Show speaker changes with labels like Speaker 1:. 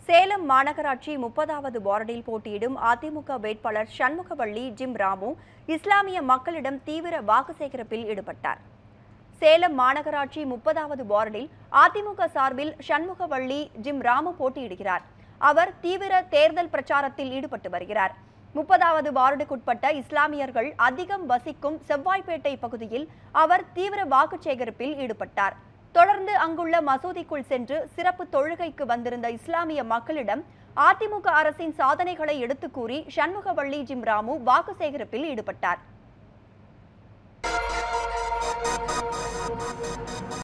Speaker 1: சேலம் மாநகராட்சி முப்பதாவது வார்டில் போட்டியிடும் அதிமுக வேட்பாளர் சண்முகவள்ளி ஜிம் ராமு இஸ்லாமிய மக்களிடம் தீவிர வாக்கு சேகரிப்பில் ஈடுபட்டார் சேலம் மாநகராட்சி முப்பதாவது வார்டில் அதிமுக சார்பில் சண்முகவள்ளி ஜிம் ராமு போட்டியிடுகிறார் அவர் தீவிர தேர்தல் பிரச்சாரத்தில் ஈடுபட்டு வருகிறார் முப்பதாவது வார்டுக்குட்பட்ட இஸ்லாமியர்கள் அதிகம் வசிக்கும் செவ்வாய்ப்பேட்டை பகுதியில் அவர் தீவிர வாக்கு சேகரிப்பில் ஈடுபட்டார் தொடர்ந்து அங்குள்ள மசூதிக்குள் சென்று சிறப்பு தொழுகைக்கு வந்திருந்த இஸ்லாமிய மக்களிடம் அதிமுக அரசின் சாதனைகளை எடுத்துக் கூறி சண்முகவள்ளி ஜிம் ராமு வாக்கு சேகரிப்பில் ஈடுபட்டார்